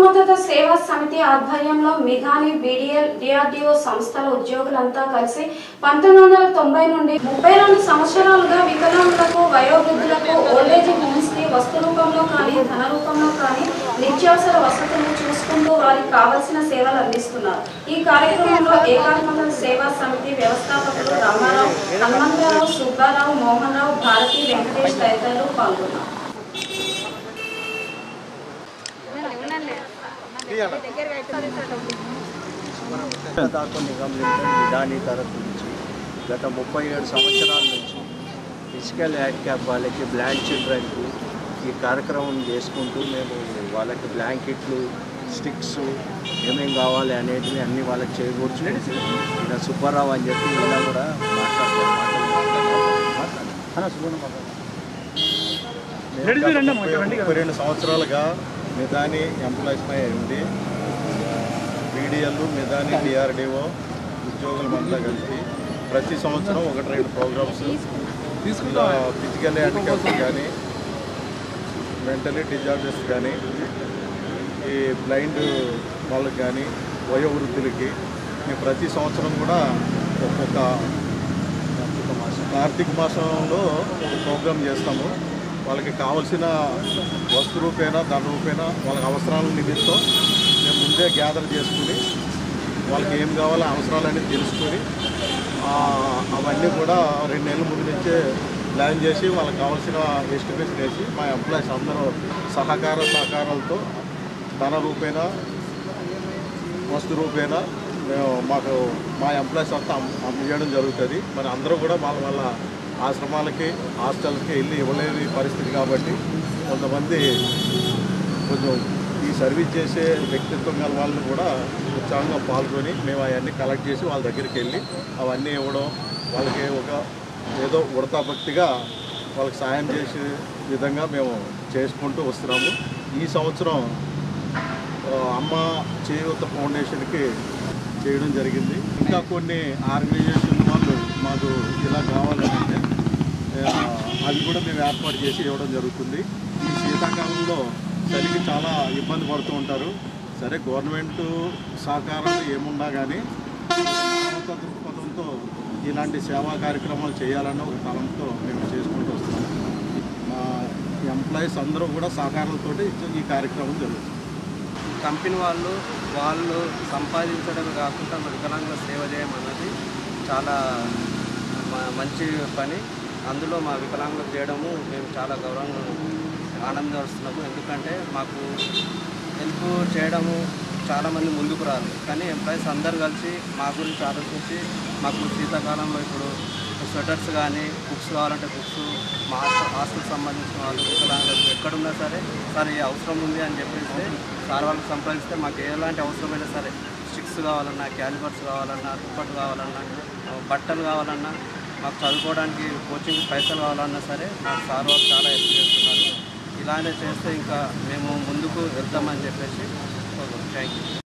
మద్దతు సేవా సమితి ఆధ్వర్యంలో మిఘాని బీడీఎల్ డిఆర్డీఓ సంస్థల ఉద్యోగులంతా కలిసి పంతొమ్మిది వందల తొంభై నుండి ముప్పై రెండు సంవత్సరాలుగా వికలాంగులకు వయోవృద్ధులకు ఓల్డేజ్ హోమ్స్ కి వస్తు రూపంలో కానీ ధన రూపంలో కానీ నిత్యావసర వసతులను చూసుకుంటూ వారికి కావలసిన సేవలు అందిస్తున్నారు ఈ కార్యక్రమంలో ఏకాత్మక సేవా సమితి వ్యవస్థాపకులు రామారావు హనుమంతరావు సుబ్బారావు మోహన్ రావు భారతి వెంకటేష్ తదితరులు పాల్గొన్నారు దాకా నిగమ్ లిమిటెడ్ విధాని తరఫు నుంచి గత ముప్పై ఏడు సంవత్సరాల నుంచి ఫిజికల్ హ్యాండిక్యాప్ వాళ్ళకి బ్లాంక్ చిల్డ్రన్కి ఈ కార్యక్రమం చేసుకుంటూ మేము వాళ్ళకి బ్లాంకెట్లు స్టిక్స్ ఏమేం కావాలి అనేటివి అన్నీ వాళ్ళకి చేకూర్చుని ఈయన సుబ్బారావు అని చెప్పి ఈయన కూడా మాట్లాడుతున్నాం ముప్పై రెండు సంవత్సరాలుగా మిదాని ఎంప్లాయీస్ పై ఉంది బీడీఎల్ మిదాని డిఆర్డిఓ ఉద్యోగులమంతా కలిసి ప్రతి సంవత్సరం ఒకటి రెండు ప్రోగ్రామ్స్ ఇలా ఫిజికల్ హ్యాండిక్యాప్స్ కానీ మెంటలీ డిజార్డర్స్ కానీ ఈ బ్లైండ్ వాళ్ళకి కానీ వయోవృద్ధులకి మేము ప్రతి సంవత్సరం కూడా ఒక్కొక్క కార్తీక మాసంలో ఒక ప్రోగ్రామ్ చేస్తాము వాళ్ళకి కావలసిన వస్తు రూపేణ ధన రూపేణ వాళ్ళకి అవసరాల నిమిత్తం మేము ముందే గ్యాదర్ చేసుకుని వాళ్ళకి ఏం కావాలో అవసరాలన్నీ తెలుసుకొని ఆ, అవన్నీ కూడా రెండు నెలల ముందు నుంచే ప్లాన్ చేసి వాళ్ళకి కావాల్సిన ఎస్టిమేషన్ వేసి మా ఎంప్లాయీస్ అందరూ సహకార సహకారాలతో ధన రూపేణ వస్తు రూపేణ మేము మాకు మా ఎంప్లాయీస్ అంతా అమ్- అమ్మేయడం జరుగుతుంది మరి అందరూ కూడా వాళ్ళ వాళ్ళ ఆశ్రమాలకి హాస్టల్కి వెళ్ళి ఇవ్వలేని పరిస్థితి కాబట్టి కొంతమంది కొంచెం ఈ సర్వీస్ చేసే వ్యక్తిత్వం గల వాళ్ళని కూడా ఉత్సాహంగా పాల్గొని మేము అవన్నీ కలెక్ట్ చేసి వాళ్ళ దగ్గరికి వెళ్ళి అవన్నీ ఇవ్వడం వాళ్ళకి ఒక ఏదో ఉడతాభక్తిగా వాళ్ళకి సాయం చేసే విధంగా మేము చేసుకుంటూ వస్తున్నాము ఈ సంవత్సరం ఆ, అమ్మ చేయూత ఫౌండేషన్కి చేయడం జరిగింది ఇంకా కొన్ని ఆర్గనైజేషన్ వాళ్ళు మాకు ఇలా కావాలంటే ఆ, అవి కూడా మేము ఏర్పాటు చేసి ఇవ్వడం జరుగుతుంది ఈ శీతాకాలంలో చలికి చాలా ఇబ్బంది పడుతూ ఉంటారు సరే గవర్నమెంట్ సహకారం ఏమున్నా కానీ మానవతా దృక్పథంతో ఇలాంటి సేవా కార్యక్రమాలు చేయాలన్న ఒక తలంతో మేము చేసుకుంటూ వస్తున్నాము మా ఎంప్లాయీస్ అందరూ కూడా సహకారంతో ఈ కార్యక్రమం జరుగుతుంది కంపెనీ వాళ్ళు వాళ్ళు సంపాదించడమే కాకుండా వికలాంగుల సేవ చేయమన్నది చాలా మ- మంచి పని అందులో మా వికలాంగులకు చేయడము మేము చాలా గౌరవంగా ఆనందపరుస్తున్నాము ఎందుకంటే మాకు హెల్ప్ చేయడము చాలామంది ముందుకు రారు కానీ ఎంప్లాయీస్ అందరు కలిసి మా గురించి ఆలోచించి మాకు శీతాకాలంలో ఇప్పుడు స్వెటర్స్ కానీ బుక్స్ కావాలంటే బుక్స్ మా హాస్టల్ హాస్టల్ సంబంధించిన వాళ్ళు వికలాంగులకు ఎక్కడున్నా సరే సార్ ఈ అవసరం ఉంది అని చెప్పేస్తే సార్ వాళ్ళకి సంప్రదిస్తే మాకు ఎలాంటి అవసరమైనా సరే స్టిక్స్ కావాలన్నా క్యాలిబర్స్ కావాలన్నా దుప్పట్లు కావాలన్నా ఆ, బట్టలు కావాలన్నా మాకు చదువుకోవడానికి కోచింగ్ పైసలు కావాలన్నా సరే మాకు సార్ వాళ్ళు చాలా హెల్ప్ చేస్తున్నారు ఇలానే చేస్తే ఇంకా మేము ముందుకు వెళ్తామని చెప్పేసి థ్యాంక్ యూ